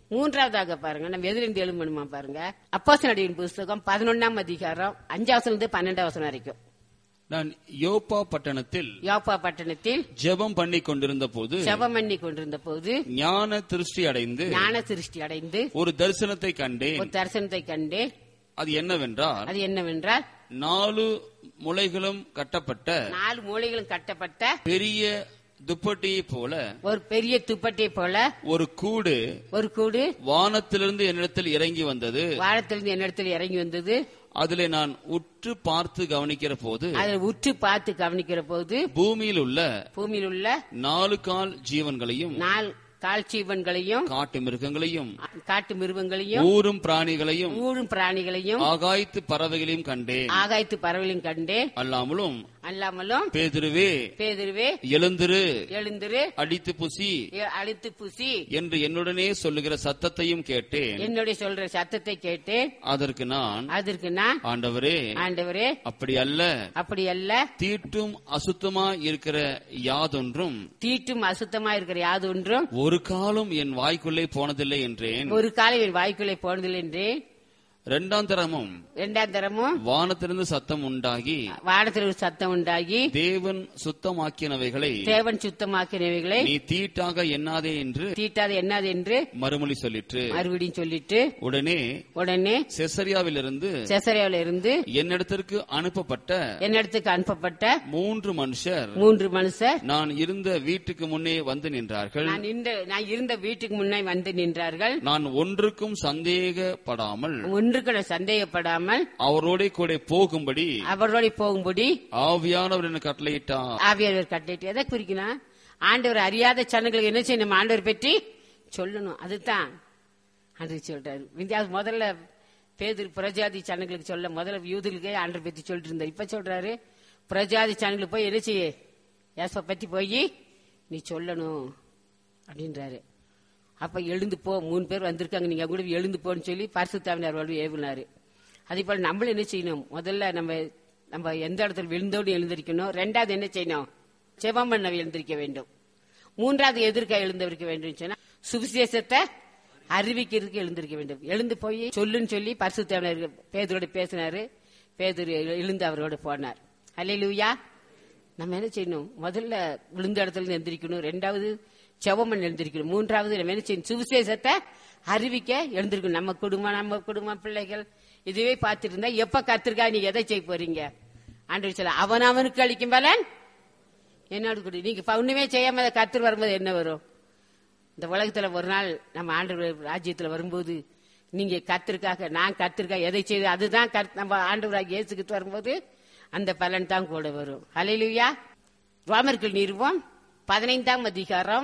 மூன்றாவதாக பாருங்க நம்ம எதிலிருந்து எழும்பணுமா பாருங்க அப்போஸ்தலர்களின் புஸ்தகம் பதினொன்னாம் அதிகாரம் அஞ்சாவசனம் இருந்து பன்னெண்டாம் வசனம் வரைக்கும்
நான் யோப்பா பட்டணத்தில்
யோப்பா பட்டணத்தில்
ஜெபம் பண்ணி கொண்டிருந்த போது
செபம் பண்ணி கொண்டிருந்த போது
ஞான திருஷ்டி அடைந்து
ஞான சிருஷ்டி அடைந்து
ஒரு தரிசனத்தை கண்டேன்
ஒரு தரிசனத்தை கண்டு
அது என்னவென்றால்
அது என்னவென்றால்
நாலு முளைகளும் கட்டப்பட்ட
நாலு மூலைகளும் கட்டப்பட்ட
பெரிய துப்பட்டியை போல
ஒரு பெரிய துப்பட்டியை போல
ஒரு கூடு
ஒரு கூடு
வானத்திலிருந்து என்னிடத்தில் இறங்கி வந்தது
வானத்திலிருந்து என்னிடத்தில் இறங்கி வந்தது
அதிலே நான் உற்று பார்த்து கவனிக்கிற போது
அதில் உற்று பார்த்து கவனிக்கிற போது
பூமியில் உள்ள
பூமியில் உள்ள
நாலு கால் ஜீவன்களையும்
நாள் கால்சீவன்களையும்
காட்டு மிருகங்களையும்
காட்டு மிருகங்களையும்
ஊரும் பிராணிகளையும்
ஊழும் பிராணிகளையும்
ஆகாய்த்து பறவைகளையும் கண்டேன்
ஆகாயத்து பறவைகளையும் கண்டு
அல்லாமலும்
அல்லாமலும்
பேதுருவே
பேதிருவே
எழுந்திரு
எழுந்திரு
அடித்து புசி
எ- அழித்து புசி
என்று என்னுடனே சொல்லுகிற சத்தத்தையும் கேட்டேன்
என்னுடைய சொல்ற சத்தத்தை கேட்டு
அதற்கு நான்
அதற்கு நான்
ஆண்டவரே
ஆண்டவரே
அப்படி அல்ல
அப்படி அல்ல
தீட்டும் அசுத்தமா இருக்கிற யாதொன்றும்
தீட்டும் அசுத்தமா இருக்கிற யாது ஒன்றும்
ஒரு காலம் என் வாய்க்குள்ளே போனதில்லை என்றேன்
ஒரு காலம் என் வாய்க்குள்ளே போனதில்லை என்று
இரண்டாம் தரமும்
இரண்டாம் தரமும்
வானத்திலிருந்து சத்தம் உண்டாகி
வானத்தில் ஒரு சத்தம் உண்டாகி
தேவன் சுத்தமாக்கினவைகளை
தேவன் சுத்தமாக்கினவைகளை
நீ தீட்டாக எண்ணாதே என்று
தீட்டாது என்னது என்று
மறுமொழி சொல்லிற்று
மறுபடியும் சொல்லிட்டு
உடனே
உடனே
செசரியாவிலிருந்து
செசரியாவில இருந்து
என்னிடத்திற்கு அனுப்பப்பட்ட
என்னிடத்துக்கு அனுப்பப்பட்ட
மூன்று மனுஷர்
மூன்று மனுஷர்
நான் இருந்த வீட்டுக்கு முன்னே வந்து நின்றார்கள்
நான் இந்த நான் இருந்த வீட்டுக்கு முன்னே வந்து நின்றார்கள்
நான் ஒன்றுக்கும் சந்தேகப்படாமல்
ஒன்றுக்கு சந்தேகப்படாமல்
அவரோட கூட போகும்படி
அவரோட போகும்படி
ஆவியானவர் எனக்கு கட்டளையிட்டார்
ஆவியானவர் கட்டளையிட்டு எதை குறிக்கணும் ஆண்டவர் அறியாத சனங்களுக்கு என்ன செய்யணும் ஆண்டவர் பற்றி சொல்லணும் அதுதான் ஆண்டவர் சொல்றாரு விந்தியா முதல்ல பேதர் பிரஜாதி சனங்களுக்கு சொல்ல முதல்ல யூதர்களுக்கே ஆண்டவர் பற்றி சொல்லிட்டு இருந்தார் இப்ப சொல்றாரு பிரஜாதி சனங்களுக்கு போய் என்ன செய்ய ஏசப்ப பத்தி போய் நீ சொல்லணும் அப்படின்றாரு அப்ப எழுந்து போ மூணு பேர் வந்திருக்காங்க நீங்க கூட எழுந்து போன்னு சொல்லி பரிசுத்தாவினர் அவர்கள் ஏவினாரு அதே போல நம்மளும் என்ன செய்யணும் முதல்ல நம்ம நம்ம எந்த இடத்துல விழுந்தோடு எழுந்திருக்கணும் ரெண்டாவது என்ன செய்யணும் செவம் பண்ண எழுந்திருக்க வேண்டும் மூன்றாவது எதிர்க்க எழுந்திருக்க வேண்டும் சொன்னா சுவிசேஷத்தை அறிவிக்கிறதுக்கு எழுந்திருக்க வேண்டும் எழுந்து போய் சொல்லுன்னு சொல்லி பரிசுத்தாவினர் பேதரோட பேசினாரு பேதர் எழுந்து அவரோட போனார் அல்லேலூயா நம்ம என்ன செய்யணும் முதல்ல விழுந்த இடத்துல இருந்து எந்திரிக்கணும் ரெண்டாவது செவமன் எழுந்திருக்கணும் மூன்றாவது நம்ம என்ன செய்யணும் சுவிசேஷத்தை அறிவிக்க எழுந்திருக்கணும் நம்ம குடும்பம் நம்ம குடும்பம் பிள்ளைகள் இதுவே பார்த்துட்டு இருந்தா எப்ப கத்திருக்கா நீங்க எதை செய்ய போறீங்க ஆண்டு சொல்ல அவன் அவனுக்கு அளிக்கும் பலன் என்னோட குடி நீங்க இப்ப ஒண்ணுமே செய்யாம கத்திர வரும்போது என்ன வரும் இந்த உலகத்துல ஒரு நாள் நம்ம ஆண்டு ராஜ்யத்துல வரும்போது நீங்க கத்திற்காக நான் கத்திற்காக எதை செய்து அதுதான் கர்த்த- நம்ம ஆண்டவராக இயேசுக்கு வரும்போது அந்த பலன் தான் கூட வரும் அலையிலுயா ரோமர்கள் நிறுவம் பதினைந்தாம் அதிகாரம்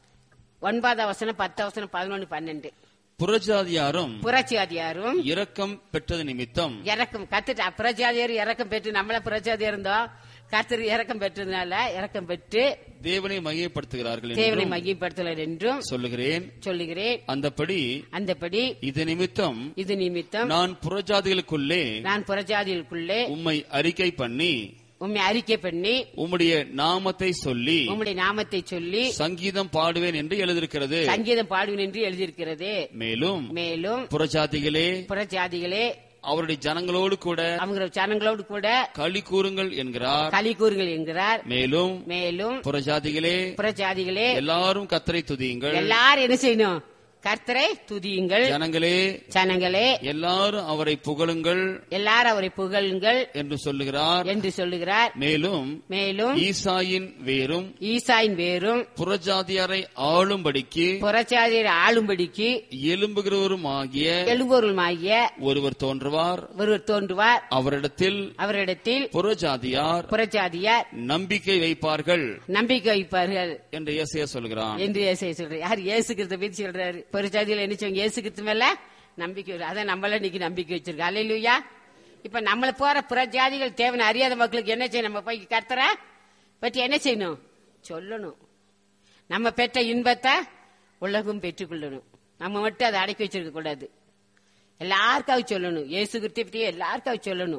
ஒன்பதாம் வசனம் பத்தாம் வசனம் பதினொன்னு பன்னெண்டு
புறஜாதியாரும்
புரட்சியாதியாரும்
இரக்கம் பெற்றது நிமித்தம்
இறக்கம் கத்துட்டு புரட்சியாதியார் இறக்கம் பெற்று நம்மள புரட்சியாதியார் இருந்தோம் கர்த்தர் இறக்கம் பெற்றதுனால இறக்கம் பெற்று
தேவனை மையப்படுத்துகிறார்கள்
தேவனை
என்றும்
மையப்படுத்தலர் என்றும்
சொல்லுகிறேன்
சொல்லுகிறேன்
அந்தபடி
அந்தபடி
இது நிமித்தம்
இது நிமித்தம்
நான் புறஜாதிகளுக்குள்ளே
நான் புறஜாதிகளுக்குள்ளே
உம்மை அறிக்கை பண்ணி
உம்மை அறிக்கை பண்ணி
உம்முடைய நாமத்தை சொல்லி
உம்முடைய நாமத்தை சொல்லி
சங்கீதம் பாடுவேன் என்று எழுதியிருக்கிறது
சங்கீதம் பாடுவேன் என்று எழுதியிருக்கிறது
மேலும்
மேலும்
புறஜாதிகளே
புறஜாதிகளே
அவருடைய ஜனங்களோடு கூட
அவங்க ஜனங்களோடு கூட
களி கூறுங்கள் என்கிறார்
களி கூறுங்கள் என்கிறார்
மேலும்
மேலும்
புறஜாதிகளே
புறஜாதிகளே
எல்லாரும் கத்தரை துதியுங்கள்
எல்லாரும் என்ன செய்யணும் கர்த்தரை துதியுங்கள்
ஜனங்களே
ஜனங்களே
எல்லாரும் அவரை புகழுங்கள்
எல்லாரும் அவரை புகழுங்கள்
என்று சொல்லுகிறார்
என்று சொல்லுகிறார்
மேலும்
மேலும்
ஈசாயின் வேரும்
ஈசாயின் வேரும்
புறஜாதியாரை ஆளும்படிக்கு
புறச்சாதியர் ஆளும்படிக்கு
எலும்புகிறவரும் ஆகிய
எழும்பொருளுமாகிய
ஒருவர் தோன்றுவார்
ஒருவர் தோன்றுவார்
அவரிடத்தில்
அவரிடத்தில்
புறஜாதியார்
புறச்சாதியார்
நம்பிக்கை வைப்பார்கள்
நம்பிக்கை வைப்பார்கள்
என்று இயேசையா சொல்கிறான்
என்று இயேசு சொல்றாரு யார் இயேசு கிறிஸ்த பத்தி சொல்றாரு புறச்சாதியில் என்ன செய்வாங்க இயேசு கிறிஸ்து மேல நம்பிக்கை வரும். அதான் நம்மள இன்னைக்கு நம்பிக்கை வச்சிருக்கோம் அல்லையா இப்ப நம்மள போற புறஜாதிகள் தேவனை அறியாத மக்களுக்கு என்ன செய்யணும் நம்ம போய் கர்த்தர பற்றி என்ன செய்யணும் சொல்லணும் நம்ம பெற்ற இன்பத்தை உலகம் பெற்றுக்கொள்ளணும் நம்ம மட்டும் அதை அடக்கி வச்சிருக்க கூடாது எல்லாருக்காவது சொல்லணும் இயேசு கிறிஸ்து பற்றி எல்லாருக்காவது சொல்லணும்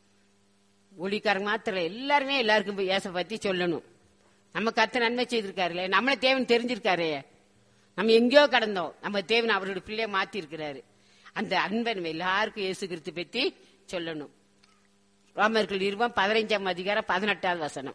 ஊழிக்காரங்க மாத்திரம் எல்லாருமே எல்லாருக்கும் போய் இயேசை பத்தி சொல்லணும் நம்ம கத்த நன்மை செய்திருக்காருல்ல நம்மள தேவன் தெரிஞ்சிருக்காரே நம்ம எங்கேயோ கடந்தோம் நம்ம தேவன் அவரோட பிள்ளைய மாத்தி இருக்கிறாரு அந்த அன்பை நம்ம எல்லாருக்கும் இயேசு கிறிஸ்து பத்தி சொல்லணும் ரோமர்கள் இருவம் பதினைஞ்சாம் அதிகாரம் பதினெட்டாவது வசனம்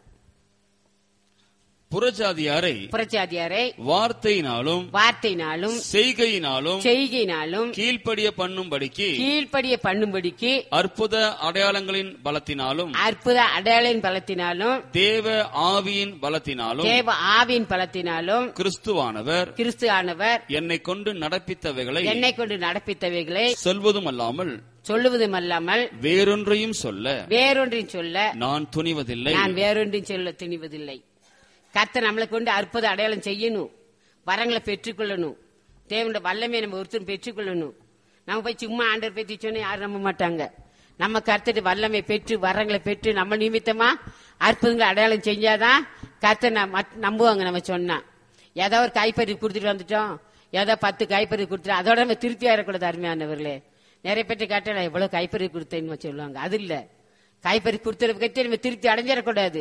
புறஜாதியாரை
புரட்சாதியாரை
வார்த்தையினாலும்
வார்த்தையினாலும்
செய்கையினாலும்
செய்கையினாலும்
கீழ்ப்படிய பண்ணும்படிக்கு
கீழ்ப்படிய பண்ணும்படிக்கு
அற்புத அடையாளங்களின் பலத்தினாலும்
அற்புத அடையாளின் பலத்தினாலும்
தேவ ஆவியின் பலத்தினாலும்
தேவ ஆவின் பலத்தினாலும்
கிறிஸ்துவானவர்
கிறிஸ்து ஆனவர்
என்னை கொண்டு நடப்பித்தவைகளை
என்னை கொண்டு நடப்பித்தவைகளை
சொல்வதும் அல்லாமல்
சொல்லுவதும் அல்லாமல்
வேறொன்றையும் சொல்ல
வேறொன்றையும் சொல்ல
நான் துணிவதில்லை
நான் வேறொன்றையும் சொல்ல துணிவதில்லை கர்த்தர் நம்மளை கொண்டு அற்புத அடையாளம் செய்யணும் வரங்களை பெற்றுக்கொள்ளணும் தேவனுடைய வல்லமை நம்ம ஒருத்தரும் பெற்றுக்கொள்ளணும் நம்ம போய் சும்மா ஆண்டவர் பற்றி சொன்னா யாரும் நம்ப மாட்டாங்க நம்ம கர்த்தர் வல்லமை பெற்று வரங்களை பெற்று நம்ம நிமித்தமா அற்புதங்களை அடையாளம் செஞ்சாதான் கர்த்தர் நம்- மத்- நம்புவாங்க நம்ம சொன்னா ஏதோ ஒரு கைப்பறி கொடுத்துட்டு வந்துட்டோம் ஏதோ பத்து கைப்பறி கொடுத்துட்டு அதோட நம்ம திருப்தி ஆயிடக்கூடாது அருமையானவர்களே நிறைய பேர்ட்ட கேட்டா நான் எவ்வளவு கைப்பறி கொடுத்தேன்னு சொல்லுவாங்க அது இல்ல கைப்பறி கொடுத்தத கட்டி நம்ம திருப்தி அடைஞ்சிடக்கூடாது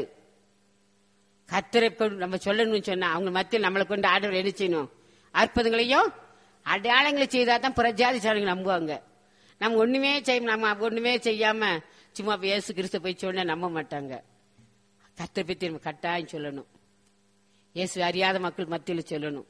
கத்தரை கொண்டு நம்ம சொல்லணும்னு சொன்னா அவங்க மத்தியில் நம்மளை கொண்டு ஆண்டவர் என்ன செய்யணும் அற்புதங்களையும் அடையாளங்களை செய்தா தான் புறஜாதி சாரங்க நம்புவாங்க நம்ம ஒண்ணுமே செய்ய நம்ம ஒண்ணுமே செய்யாம சும்மா இயேசு கிறிஸ்து போய் சொன்னா நம்ப மாட்டாங்க கத்தரை பத்தி நம்ம கட்டாயம் சொல்லணும் இயேசு அறியாத மக்கள் மத்தியில் சொல்லணும்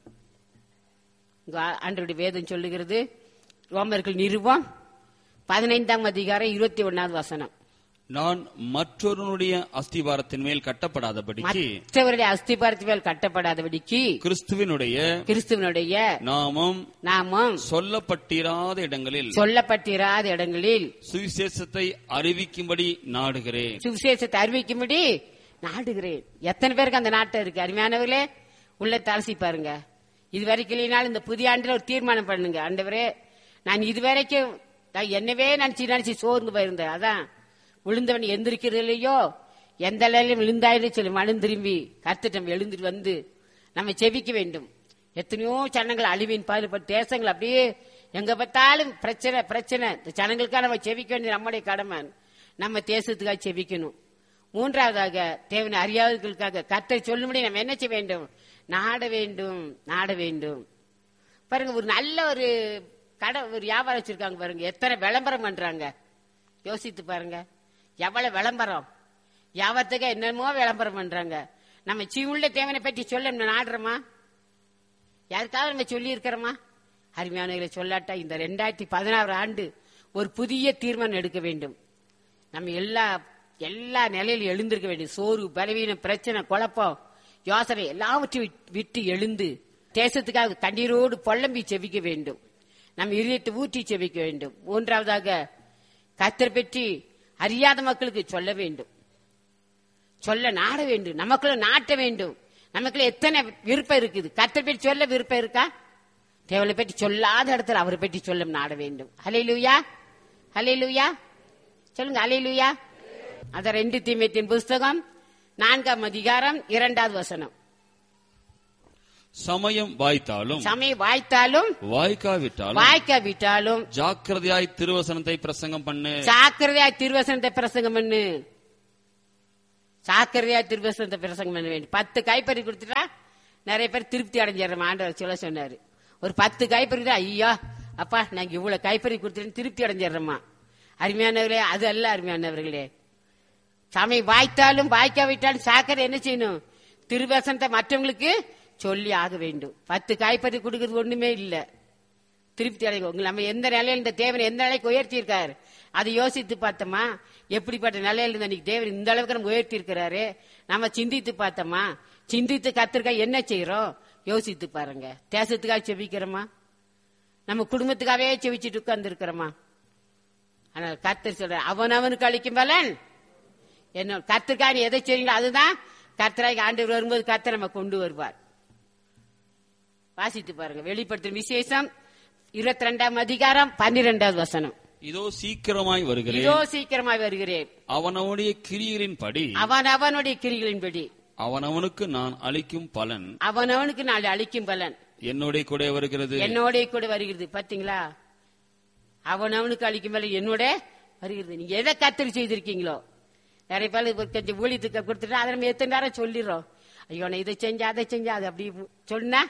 இங்க ஆண்டவருடைய வேதம் சொல்லுகிறது ரோமர்கள் நிருபம் பதினைந்தாம் அதிகாரம் இருபத்தி ஒன்னாவது வசனம்
நான் மற்றொருனுடைய அஸ்திவாரத்தின் மேல் கட்டப்படாதபடிக்கு
மற்றவருடைய அஸ்திபாரத்து மேல் கட்டப்படாதபடிக்கு
கிறிஸ்துவினுடைய
கிறிஸ்துவனுடைய
நாமம்
நாமம்
சொல்லப்பட்டிராத இடங்களில்
சொல்லப்பட்டிராத இடங்களில்
சுவிசேஷத்தை அறிவிக்கும்படி நாடுகிறேன்
சுவிசேஷத்தை அறிவிக்கும்படி நாடுகிறேன் எத்தனை பேருக்கு அந்த நாட்டம் இருக்கு அருமையானவர்களே உள்ள தலசி பாருங்க இது வரைக்கும் இல்லைனாலும் இந்த புதிய ஆண்டுல ஒரு தீர்மானம் பண்ணுங்க ஆண்டவரே நான் இது வரைக்கும் நான் என்னவே நினைச்சு நினைச்சு சோர்ந்து போயிருந்தேன் அதான் விழுந்தவன் எந்திரிக்கிறது இல்லையோ எந்த நிலையிலும் விழுந்தாயின்னு சொல்லி மனம் திரும்பி கத்துட்டம் எழுந்துட்டு வந்து நம்ம செவிக்க வேண்டும் எத்தனையோ சனங்கள் அழிவின் பாதுபட்டு தேசங்கள் அப்படியே எங்க பார்த்தாலும் பிரச்சனை பிரச்சனை இந்த ஜனங்களுக்காக நம்ம செவிக்க வேண்டியது நம்முடைய கடமை நம்ம தேசத்துக்காக செவிக்கணும் மூன்றாவதாக தேவனை அறியாதவர்களுக்காக கத்தை சொல்லும்படி நம்ம என்ன செய்ய வேண்டும் நாட வேண்டும் நாட வேண்டும் பாருங்க ஒரு நல்ல ஒரு கடை ஒரு வியாபாரம் வச்சிருக்காங்க பாருங்க எத்தனை விளம்பரம் பண்றாங்க யோசித்து பாருங்க எவ்வளவு விளம்பரம் வியாபாரத்துக்கு என்னமோ விளம்பரம் பண்றாங்க நம்ம சீவுள்ள தேவனை பற்றி சொல்ல நம்ம நாடுறோமா யாருக்காவது நம்ம சொல்லி இருக்கிறோமா அருமையானவர்களை சொல்லாட்டா இந்த ரெண்டாயிரத்தி பதினாறு ஆண்டு ஒரு புதிய தீர்மானம் எடுக்க வேண்டும் நம்ம எல்லா எல்லா நிலையிலும் எழுந்திருக்க வேண்டும் சோறு பலவீனம் பிரச்சனை குழப்பம் யோசனை எல்லாவற்றையும் விட்- விட்டு எழுந்து தேசத்துக்காக கண்ணீரோடு பொல்லம்பி செவிக்க வேண்டும் நம்ம இதயத்தை ஊற்றி செவிக்க வேண்டும் மூன்றாவதாக கத்தர் பற்றி அறியாத மக்களுக்கு சொல்ல வேண்டும் சொல்ல நாட வேண்டும் நமக்குள்ள நாட்ட வேண்டும் நமக்குள்ள எத்தனை விருப்பம் இருக்குது கத்தர் பற்றி சொல்ல விருப்பம் இருக்கா தேவனை பற்றி சொல்லாத இடத்துல அவரை பற்றி சொல்ல நாட வேண்டும் ஹலையிலுயா ஹலையிலுயா சொல்லுங்க ஹலையிலுயா அத ரெண்டு தீமைத்தின் புஸ்தகம் நான்காம் அதிகாரம் இரண்டாவது வசனம்
சமயம் வாய்த்தாலும்
சமயம் வாய்த்தாலும்
வாய்க்காவிட்டாலும்
வாய்க்காவிட்டாலும்
ஜாக்கிரதையாய் திருவசனத்தை பிரசங்கம் பண்ணு
சாக்கிரதையா திருவசனத்தை பிரசங்கம் பண்ணு சாக்கிரதையா திருவசனத்தை பிரசங்கம் பண்ண வேண்டும் பத்து கைப்பறி கொடுத்துட்டா நிறைய பேர் திருப்தி அடைஞ்சிடறோம் ஆண்டவர் சொல்ல சொன்னாரு ஒரு பத்து கைப்பறி ஐயா அப்பா நாங்க இவ்வளவு கைப்பறி கொடுத்துட்டு திருப்தி அடைஞ்சிடறோமா அருமையானவர்களே அது அல்ல அருமையானவர்களே சமயம் வாய்த்தாலும் வாய்க்காவிட்டாலும் சாக்கரை என்ன செய்யணும் திருவசனத்தை மற்றவங்களுக்கு சொல்லி ஆக வேண்டும் பத்து காய்ப்பறி கொடுக்கறது ஒண்ணுமே இல்ல திருப்தி அடைங்க உங்களை நம்ம எந்த நிலையில இந்த தேவன் எந்த நிலைக்கு உயர்த்தி இருக்காரு அதை யோசித்து பார்த்தோமா எப்படிப்பட்ட நிலையில இருந்து இன்னைக்கு தேவன் இந்த அளவுக்கு நம்ம உயர்த்தி இருக்கிறாரு நம்ம சிந்தித்து பார்த்தோமா சிந்தித்து கத்திருக்கா என்ன செய்யறோம் யோசித்து பாருங்க தேசத்துக்காக செபிக்கிறோமா நம்ம குடும்பத்துக்காகவே செவிச்சிட்டு உட்கார்ந்து இருக்கிறோமா ஆனா கர்த்தர் சொல்ற அவன் அவனுக்கு அளிக்கும் பலன் என்ன கர்த்தருக்காக நீ எதை செய்றீங்களோ அதுதான் கர்த்தராகி ஆண்டு வரும்போது கர்த்தர் நம்ம கொண்டு வருவார் வாசித்து பாருங்க வெளிப்படுத்தும் விசேஷம் இருபத்தி ரெண்டாம் அதிகாரம் பன்னிரெண்டாவது வசனம்
இதோ சீக்கிரமாய் வருகிறேன்
இதோ சீக்கிரமாய் வருகிறேன்
அவனவனுடைய கிரிகளின் படி
அவன் அவனுடைய கிரிகளின்படி
அவனவனுக்கு நான் அளிக்கும் பலன்
அவன் அவனுக்கு நாளை அளிக்கும் பலன்
என்னோட கூட வருகிறது
என்னோட கூட வருகிறது பாத்தீங்களா அவன் அவனுக்கு அளிக்கும் பலன் என்னோட வருகிறது நீங்க எதை கத்தரி செய்திருக்கீங்களோ நிறைய பேர் இப்ப கொஞ்சம் ஊழியத்துக்கு கொடுத்துட்டா அதை நம்ம எத்தனை நேரம் சொல்லிடுறோம் ஐயோ நான் இதை செஞ்சா அதை செஞ்சா அது அப்படி சொன்னா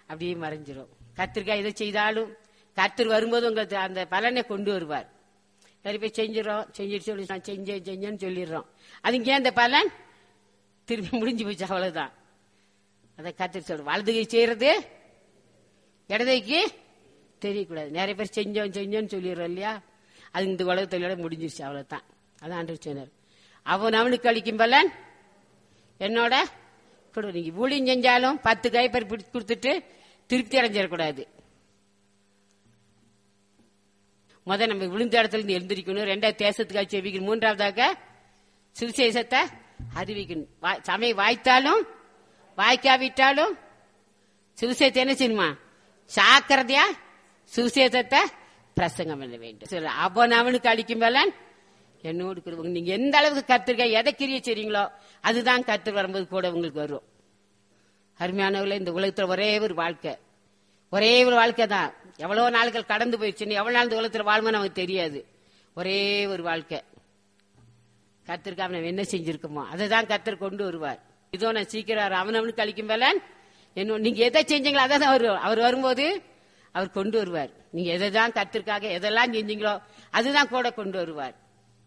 அப்படியே மறைஞ்சிரும் கத்திரிக்காய் எதை செய்தாலும் கர்த்தர் வரும்போது உங்களுக்கு அந்த பலனை கொண்டு வருவார் நிறைய பேர் செஞ்சிடறோம் செஞ்சுட்டு சொல்லி நான் செஞ்சேன் செஞ்சேன்னு சொல்லிடுறோம் அதுங்க ஏன் அந்த பலன் திரும்பி முடிஞ்சு போச்சு அவ்வளவுதான் அதை கத்திரி சொல்ற வலது கை செய்யறது இடதைக்கு தெரியக்கூடாது நிறைய பேர் செஞ்சோம் செஞ்சோன்னு சொல்லிடுறோம் இல்லையா அது இந்த உலகத்தோட முடிஞ்சிருச்சு அவ்வளவுதான் அதான் ஆண்டு சொன்னார் அவன் அவனுக்கு அளிக்கும் பலன் என்னோட கொடு நீங்க ஊழியம் செஞ்சாலும் பத்து கைப்பறி பிடிச்சு கொடுத்துட்டு திருப்தி அடைஞ்சிடக்கூடாது முத நம்ம விழுந்த இடத்துல இருந்து எழுந்திருக்கணும் ரெண்டாவது தேசத்துக்காக செவிக்கணும் மூன்றாவதாக சுவிசேஷத்தை அறிவிக்கணும் வா- சமயம் வாய்த்தாலும் வாய்க்காவிட்டாலும் சுவிசேஷத்தை என்ன செய்யணுமா சாக்கிரதையா சுவிசேஷத்தை பிரசங்கம் பண்ண வேண்டும் சரி, அவன் அவனுக்கு அளிக்கும் பலன் என்னோடு கூட உங்க- நீங்க எந்த அளவுக்கு கத்திருக்க எதை கிரிய செய்றீங்களோ அதுதான் கத்து வரும்போது கூட உங்களுக்கு வரும் அருமையானவர்களே இந்த உலகத்துல ஒரே ஒரு வாழ்க்கை ஒரே ஒரு வாழ்க்கை தான் எவ்வளவு நாட்கள் கடந்து போயிடுச்சுன்னு எவ்வளவு நாள் இந்த உலகத்துல வாழ்மோ நமக்கு தெரியாது ஒரே ஒரு வாழ்க்கை கத்திருக்காம நம்ம என்ன செஞ்சிருக்கோமோ அதை தான் கத்தர் கொண்டு வருவார் இதோ நான் சீக்கிரம் அவன் அவனுக்கு அளிக்கும் பலன் என்ன நீங்க எதை செஞ்சீங்களோ அதை தான் வரும் அவர் வரும்போது அவர் கொண்டு வருவார் நீங்க எதை தான் கத்திற்காக எதெல்லாம் செஞ்சீங்களோ அதுதான் கூட கொண்டு வருவார்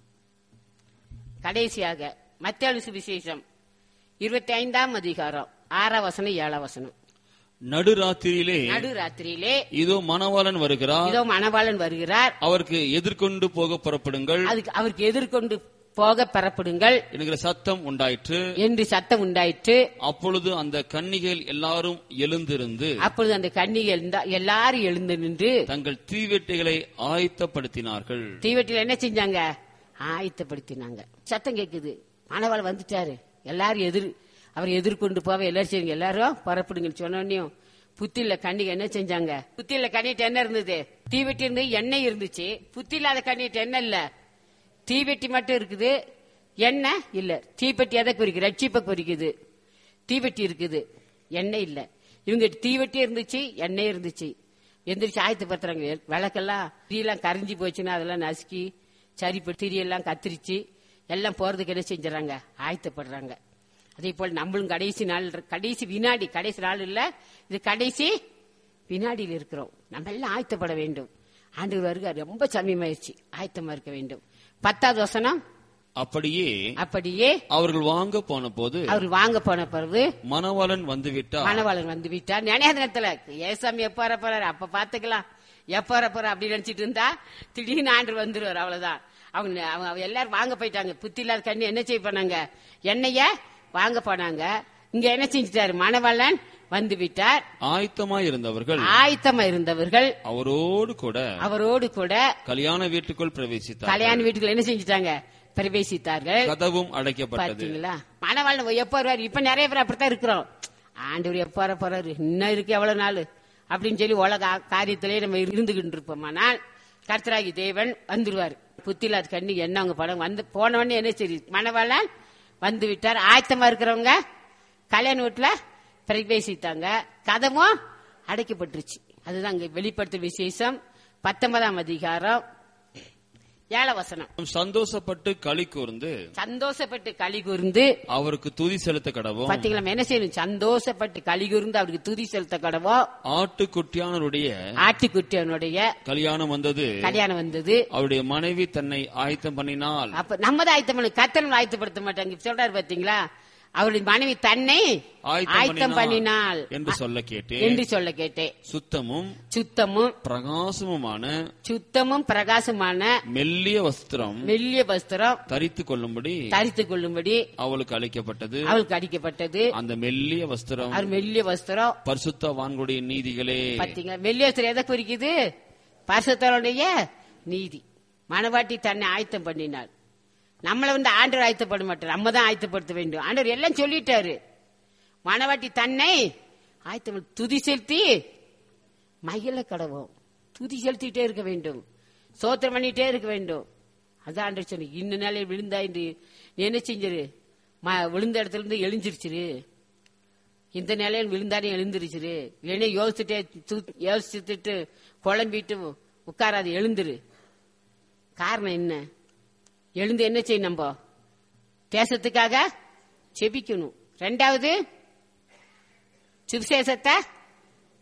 கடைசியாக மத்திய சுவிசேஷம் இருபத்தி ஐந்தாம் அதிகாரம் ஆறாம் வசனம் ஏழாம் வசனம்
நடுராத்திரியிலே
நடு ராத்திரியிலே
இதோ மணவாளன் வருகிறார்
இதோ மணவாளன் வருகிறார்
அவருக்கு எதிர்கொண்டு போக புறப்படுங்கள்
அதுக்கு அவருக்கு எதிர்கொண்டு போக பெறப்படுங்கள்
என்கிற சத்தம் உண்டாயிற்று
என்று சத்தம் உண்டாயிற்று
அப்பொழுது அந்த கன்னிகைகள் எல்லாரும் எழுந்திருந்து
அப்பொழுது அந்த கன்னிகள் இருந்தா- எல்லாரும் எழுந்து நின்று
தங்கள் தீவெட்டிகளை ஆயத்தப்படுத்தினார்கள்
தீவெட்டில என்ன செஞ்சாங்க ஆயத்தப்படுத்தினாங்க சத்தம் கேக்குது மணவாள் வந்துட்டாரு எல்லாரும் எதிர் அவர் எதிர்கொண்டு போக எல்லாரும் செய்யுங்க எல்லாரும் புறப்படுங்கன்னு சொன்னோன்னையும் புத்தில கண்ணிக்கு என்ன செஞ்சாங்க புத்தில கண்ணிட்டு என்ன இருந்தது தீவெட்டி இருந்து எண்ணெய் இருந்துச்சு புத்தி இல்லாத கண்ணிட்டு என்ன இல்ல தீவெட்டி மட்டும் இருக்குது எண்ணெய் இல்ல தீப்பெட்டி எதை குறிக்குது ரட்சிப்பை குறிக்குது தீவெட்டி இருக்குது எண்ணெய் இல்ல இவங்க தீவெட்டி இருந்துச்சு எண்ணெய் இருந்துச்சு எந்திரிச்சு ஆயத்தப்படுத்துறாங்க விளக்கெல்லாம் திரியெல்லாம் கரைஞ்சி போச்சுன்னா அதெல்லாம் நசுக்கி சரிப்பட்டு திரியெல்லாம் கத்திரிச்சு எல்லாம் போறதுக்கு என்ன செஞ்சுறாங்க ஆயத்தப்படுறாங்க அதே போல் நம்மளும் கடைசி நாள் கடைசி வினாடி கடைசி நாள் இல்ல இது கடைசி வினாடியில் இருக்கிறோம் நம்ம எல்லாம் ஆயத்தப்பட வேண்டும் ஆண்டு வருக ரொம்ப சமயமாயிருச்சு ஆயத்தமா இருக்க வேண்டும் பத்தாவது வசனம்
அப்படியே
அப்படியே
அவர்கள் வாங்க போன போது
அவர் வாங்க போன பிறகு
மணவாளன் வந்து விட்டார்
மணவாளன் வந்து விட்டார் நினையாத நேரத்துல ஏசாமி எப்ப வர போறாரு அப்ப பாத்துக்கலாம் எப்ப வர போற அப்படி நினைச்சிட்டு இருந்தா திடீர்னு ஆண்டு வந்துருவார் அவ்வளவுதான் அவங்க அவங்க அவங்க எல்லாரும் வாங்க போயிட்டாங்க புத்தி இல்லாத கண்ணு என்ன செய்ய போனாங்க எண்ணெய வாங்க போனாங்க இங்க என்ன செஞ்சிட்டாரு மணவாளன் வந்து விட்டார்
ஆயத்தமாய் இருந்தவர்கள்
ஆயத்தமா இருந்தவர்கள்
அவரோடு கூட
அவரோடு கூட
கல்யாண வீட்டுக்குள் பிரவேசித்தார்
கல்யாண வீட்டுக்குள்ள என்ன செஞ்சிட்டாங்க பிரவேசித்தார்கள்
கதவும் அடைக்கப்பட்டது
பாத்தீங்களா மணவாளன் எப்ப வருவாரு இப்ப நிறைய பேர் அப்படித்தான் இருக்கிறோம் ஆண்டவர் எப்ப வர போறாரு இன்னும் இருக்கு எவ்வளவு நாள் அப்படின்னு சொல்லி உலக ஆ- காரியத்திலே நம்ம இருந்துகிட்டு இருப்போமானால் கர்த்தராகி தேவன் வந்துருவாரு புத்திலாத கண்ணி என்ன அவங்க படம் வந்து போனவொடனே என்ன சரி மணவாளன் வந்து விட்டார் ஆயத்தமா இருக்கிறவங்க கல்யாண வீட்டுல பிரவேசித்தாங்க கதமும் அடைக்கப்பட்டுருச்சு அதுதான் அங்க வெளிப்படுத்தும் விசேஷம் பத்தொன்பதாம் அதிகாரம் ஏழ வசனம்
சந்தோஷப்பட்டு களி கூர்ந்து
சந்தோஷப்பட்டு களி கூர்ந்து
அவருக்கு துதி செலுத்த கடவும்
பாத்தீங்களா நம்ம என்ன செய்யணும் சந்தோஷப்பட்டு களி கூர்ந்து அவருக்கு துதி செலுத்த கடவோ
ஆட்டுக்குட்டியானவருடைய
ஆட்டுக்குட்டியனுடைய
கல்யாணம் வந்தது
கல்யாணம் வந்தது
அவருடைய மனைவி தன்னை ஆயத்தம் பண்ணினால்
அப்ப நம்ம தான் ஆயத்தம் பண்ணி கத்தனம் ஆயத்தப்படுத்த மாட்டாங்க சொல்றாரு பாத்தீங்களா அவருடைய மனைவி தன்னை ஆயத்தம் பண்ணினாள்
என்று சொல்ல கேட்டேன்
என்று சொல்ல கேட்டேன்
சுத்தமும்
சுத்தமும்
பிரகாசமுமான
சுத்தமும் பிரகாசமான
மெல்லிய வஸ்திரம்
மெல்லிய வஸ்திரம்
தரித்துக் கொள்ளும்படி
தரித்துக் கொள்ளும்படி
அவளுக்கு அளிக்கப்பட்டது
அவளுக்கு அடிக்கப்பட்டது
அந்த மெல்லிய வஸ்திரம்
அவர் மெல்லிய வஸ்திரம்
பரிசுத்தவான்களுடைய நீதிகளே
பாத்தீங்களா வெள்ளியஸ்திரம் எதை குறிக்குது பரிசுத்தருடைய நீதி மனவாட்டி தன்னை ஆயத்தம் பண்ணினாள் நம்மள வந்து ஆண்டவர் ஆயத்தப்பட மாட்டார் நம்ம தான் ஆயத்தப்படுத்த வேண்டும் ஆண்டவர் எல்லாம் சொல்லிட்டாரு மனவாட்டி தன்னை ஆயத்தம் பண்ணி- துதி செலுத்தி மகிழ கடவோம் துதி செலுத்திட்டே இருக்க வேண்டும் சோத்திரம் பண்ணிட்டே இருக்க வேண்டும் அதான் ஆண்டவர் சொன்ன இன்ன நாளே விழுந்தா இன்று நீ என்ன செஞ்சிரு ம- விழுந்த இடத்துல இருந்து எழுஞ்சிருச்சிரு இந்த நிலையில் விழுந்தானே எழுந்திருச்சிரு இல்லைன்னா யோசிச்சுட்டே தூ- யோசிச்சுட்டு குழம்பிட்டு உட்காராது எழுந்துரு காரணம் என்ன எழுந்து என்ன செய்யும் நம்ம தேசத்துக்காக செபிக்கணும் ரெண்டாவது சுவிசேஷத்தை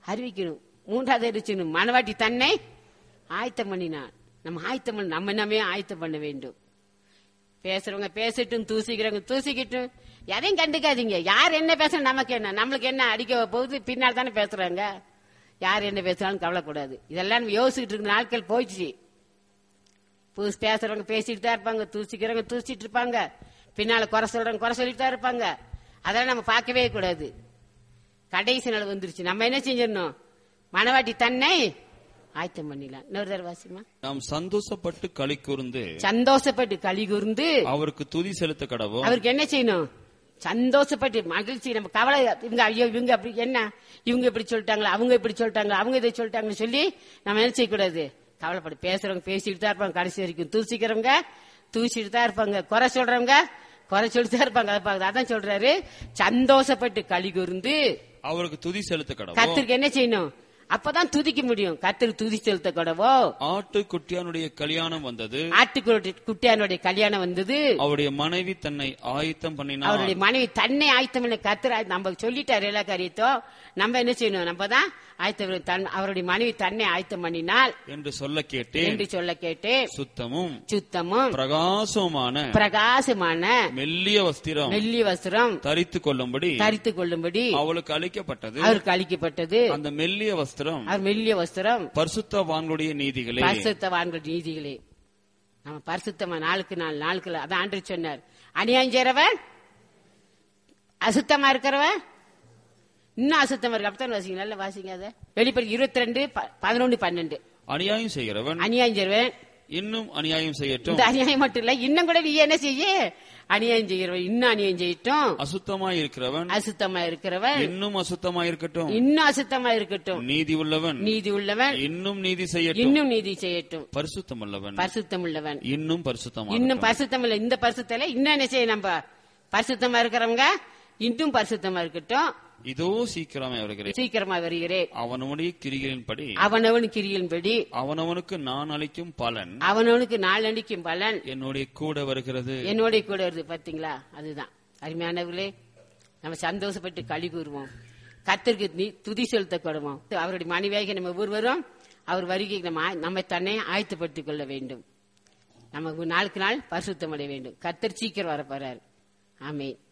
அறிவிக்கணும் மூன்றாவது அறிவிச்சணும் மனவாட்டி தன்னை ஆயத்தம் பண்ணினான் நம்ம ஆயத்தம் பண்ண நம்ம நம்மே ஆயத்தம் பண்ண வேண்டும் பேசுறவங்க பேசட்டும் தூசிக்கிறவங்க தூசிக்கட்டும் எதையும் கண்டுக்காதீங்க யார் என்ன பேசுறது நமக்கு என்ன நம்மளுக்கு என்ன அடிக்க போகுது பின்னால் தானே பேசுறாங்க யார் என்ன பேசுறாலும் கவலைக்கூடாது இதெல்லாம் நம்ம யோசிச்சுட்டு இருக்க நாட்கள் போயிடுச்சு புதுசு பேசுறவங்க பேசிட்டு தான் இருப்பாங்க தூசிக்கிறவங்க தூசிட்டு இருப்பாங்க பின்னால குறை சொல்றவங்க குறை சொல்லிட்டு தான் இருப்பாங்க அதெல்லாம் நம்ம பார்க்கவே கூடாது கடைசி நாள் வந்துருச்சு நம்ம என்ன செஞ்சிடணும் மனவாட்டி தன்னை ஆயத்தம் பண்ணிடலாம் இன்னொரு தடவை வாசிமா
நாம் சந்தோஷப்பட்டு களி கூர்ந்து
சந்தோஷப்பட்டு களி கூர்ந்து
அவருக்கு துதி செலுத்த கடவோம்
அவருக்கு என்ன செய்யணும் சந்தோஷப்பட்டு மகிழ்ச்சி நம்ம கவலை இவங்க ஐயோ இவங்க அப்படி என்ன இவங்க இப்படி சொல்லிட்டாங்களா அவங்க இப்படி சொல்லிட்டாங்களா அவங்க இதை சொல்லிட்டாங்கன்னு சொல்லி நம்ம என்ன செய்யக்கூடாது கவலைப்படு பேசுறவங்க பேசிட்டு தான் இருப்பாங்க கடைசி வரைக்கும் தூசிக்கிறவங்க தூசிட்டு தான் இருப்பாங்க குறை சொல்றவங்க குறை சொல்லிட்டு தான் இருப்பாங்க அதை பார்க்க- அதான் சொல்றாரு சந்தோஷப்பட்டு களி கூர்ந்து
அவருக்கு துதி செலுத்த கடவோம்
கத்திரிக்கு என்ன செய்யணும் அப்பதான் துதிக்க முடியும் கத்திரி துதி செலுத்த கூடவோ
ஆட்டு குட்டியானுடைய கல்யாணம் வந்தது
ஆட்டுக்குட்டி குட்டியானுடைய கல்யாணம் வந்தது
அவருடைய மனைவி தன்னை ஆயத்தம் பண்ணினார்
அவருடைய மனைவி தன்னை ஆயத்தம் பண்ண கத்திர நம்ம சொல்லிட்டாரு எல்லா காரியத்தும் நம்ம என்ன செய்யணும் நம்ம தான் ஆயத்தம் தன் அவருடைய மனைவி தன்னை ஆயத்தம் பண்ணினால்
என்று சொல்ல கேட்டேன்
என்று சொல்ல கேட்டு
சுத்தமும்
சுத்தமும்
பிரகாசமான
பிரகாசமான
மெல்லிய வஸ்திரம்
வெள்ளி வஸ்திரம்
தரித்து கொள்ளும்படி
தரித்து கொள்ளும்படி
அவளுக்கு அளிக்கப்பட்டது
அவருக்கு அளிக்கப்பட்டது
அந்த மெல்லிய வஸ்திரம்
அவர் மெல்லிய வஸ்திரம்
பரிசுத்தவான்களுடைய நீதிகளே
பரிசுத்தவான்கள் நீதிகளே நம்ம பரிசுத்தமா நாளுக்கு நாள் நாளுக்கு நாள். அதான் ஆண்டு சொன்னார் அநியாயம் செய்றவன் அசுத்தமா இருக்கிறவன் இன்னும் அசுத்தமா இருக்கு அப்படித்தான் வாசிங்க நல்லா வாசிங்க அதை வெளிப்படை இருபத்தி ரெண்டு பதினொன்னு பன்னெண்டு
அநியாயம் செய்கிறவன்
அநியாயம் செய்றவன்
இன்னும் அநியாயம் செய்யட்டும்
இந்த அநியாயம் மட்டும் இல்ல இன்னும் கூட நீ என்ன செய்ய அநியாயம் செய்கிறவன் இன்னும் அநியாயம் செய்யட்டும்
அசுத்தமாய் இருக்கிறவன்
அசுத்தமா இருக்கிறவன்
இன்னும் அசுத்தமாய் இருக்கட்டும்
இன்னும் அசுத்தமா இருக்கட்டும்
நீதி உள்ளவன்
நீதி உள்ளவன்
இன்னும் நீதி செய்யட்டும்
இன்னும் நீதி செய்யட்டும்
பரிசுத்தம் உள்ளவன்
பரிசுத்தம் உள்ளவன்
இன்னும் பரிசுத்தமாக
இன்னும் பரிசுத்தம் இல்ல இந்த பரிசுத்தல இன்னும் என்ன செய்ய நம்ம பரிசுத்தமா இருக்கிறவங்க இன்னும் பரிசுத்தமா இருக்கட்டும்
இதோ சீக்கிரமே வருகிறேன்
சீக்கிரமா வருகிறேன்
அவனுடைய கிரிகளின்படி
அவனவன் கிரியின்படி
அவனவனுக்கு நான் அளிக்கும் பலன்
அவனவனுக்கு நாளடிக்கும் பலன்
என்னுடைய கூட வருகிறது
என்னோட கூட வருது பாத்தீங்களா அதுதான் அருமையானவர்களே நம்ம சந்தோஷப்பட்டு களி கூறுவோம் கத்திற்கு நீ துதி செலுத்த கொடுவோம் அவருடைய மனைவியாக நம்ம ஒருவரும் அவர் வருகை நம்ம ஆ- நம்மை தன்னை ஆயத்தப்படுத்திக் கொள்ள வேண்டும் நமக்கு நாளுக்கு நாள் பரிசுத்தம் அடைய வேண்டும் கத்தர் சீக்கிரம் வர போறார் ஆமென்